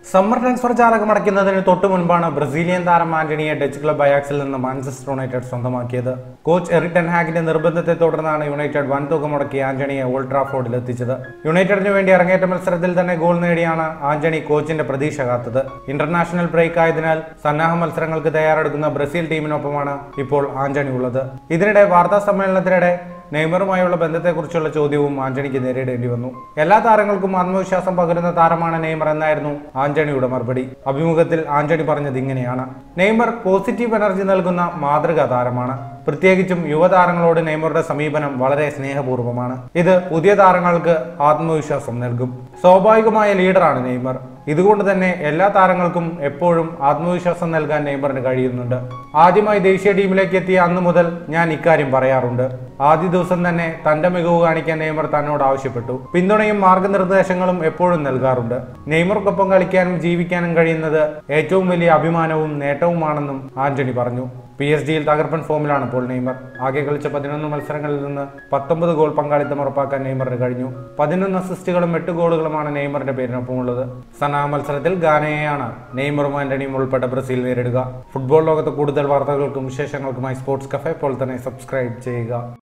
summer transfer ജാലകം അടയ്ക്കുന്നതിന് തൊട്ടു മുൻപാണ് ബ്രസീലിയൻ താരം ആന്റണിയെ ഡച്ച് ക്ലബ് അയാക്സിൽ നിന്ന് മാഞ്ചസ്റ്റർ യുണൈറ്റഡ് സ്വന്തമാക്കിയത് കോച്ച് എറിക് ഹാഗിന്റെ നിർബന്ധത്തെ തുടർന്നാണ് യുണൈറ്റഡ് വൻതുക മുടക്കി ആന്റണിയെ ഓൾഡ് ട്രാഫോർഡിൽ എത്തിച്ചത് യുണൈറ്റഡിന് വേണ്ടി അരങ്ങേറ്റ മത്സരത്തിൽ തന്നെ ഗോൾ നേടിയാണ് ആന്റണി കോച്ചിന്റെ പ്രതീക്ഷ കാത്തത് ഇന്റർനാഷണൽ ബ്രേക്ക് ആയതിനാൽ സന്നാഹ മത്സരങ്ങൾക്ക് തയ്യാറെടുക്കുന്ന ബ്രസീൽ ടീമിനൊപ്പമാണ് ഇപ്പോൾ ആന്റണി ഉള്ളത് ഇതിനിടെ വാർത്താ സമ്മേളനത്തിനിടെ നെയ്മറുമായുള്ള ബന്ധത്തെക്കുറിച്ചുള്ള ചോദ്യവും ആന്റണിക്ക് നേരിടേണ്ടി വന്നു എല്ലാ താരങ്ങൾക്കും ആത്മവിശ്വാസം പകരുന്ന താരമാണ് നെയ്മർ എന്നായിരുന്നു ആന്റണിയുടെ മറുപടി അഭിമുഖത്തിൽ ആന്റണി പറഞ്ഞത് ഇങ്ങനെയാണ് നെയ്മർ പോസിറ്റീവ് എനർജി നൽകുന്ന മാതൃകാ താരമാണ് പ്രത്യേകിച്ചും യുവതാരങ്ങളോട് നെയ്മറുടെ സമീപനം വളരെ സ്നേഹപൂർവ്വമാണ് ഇത് പുതിയ താരങ്ങൾക്ക് ആത്മവിശ്വാസം നൽകും സ്വാഭാവികമായ ലീഡറാണ് നെയ്മർ ഇതുകൊണ്ട് തന്നെ എല്ലാ താരങ്ങൾക്കും എപ്പോഴും ആത്മവിശ്വാസം നൽകാൻ നെയ്മറിന് കഴിയുന്നുണ്ട് ആദ്യമായി ദേശീയ ടീമിലേക്ക് എത്തിയ അന്നു മുതൽ ഞാൻ ഇക്കാര്യം പറയാറുണ്ട് ആദ്യ ദിവസം തന്നെ തന്റെ മികവ് കാണിക്കാൻ നെയ്മർ തന്നോട് ആവശ്യപ്പെട്ടു പിന്തുണയും മാർഗനിർദ്ദേശങ്ങളും എപ്പോഴും നൽകാറുണ്ട് നെയ്മർക്കൊപ്പം കളിക്കാനും ജീവിക്കാനും കഴിയുന്നത് ഏറ്റവും വലിയ അഭിമാനവും നേട്ടവുമാണെന്നും ആന്റണി പറഞ്ഞു പി എസ് ജിയിൽ തകർപ്പൻ ഫോമിലാണ് ഇപ്പോൾ നെയ്മർ ആകെ കളിച്ച പതിനൊന്ന് മത്സരങ്ങളിൽ നിന്ന് പത്തൊമ്പത് ഗോൾ പങ്കാളിത്തം ഉറപ്പാക്കാൻ നെയ്മറിന് കഴിഞ്ഞു പതിനൊന്ന് അസിസ്റ്റുകളും എട്ട് ഗോളുകളുമാണ് നെയ്മറിന്റെ പേരിനൊപ്പമുള്ളത് സനാ മത്സരത്തിൽ ഗാനയെയാണ് നെയ്മറും ആന്റണിയും ഉൾപ്പെട്ട ബ്രസീൽ നേരിടുക ഫുട്ബോൾ ലോകത്ത് കൂടുതൽ വാർത്തകൾക്കും വിശേഷങ്ങൾക്കുമായി സ്പോർട്സ് കഫേ ഇപ്പോൾ തന്നെ സബ്സ്ക്രൈബ് ചെയ്യുക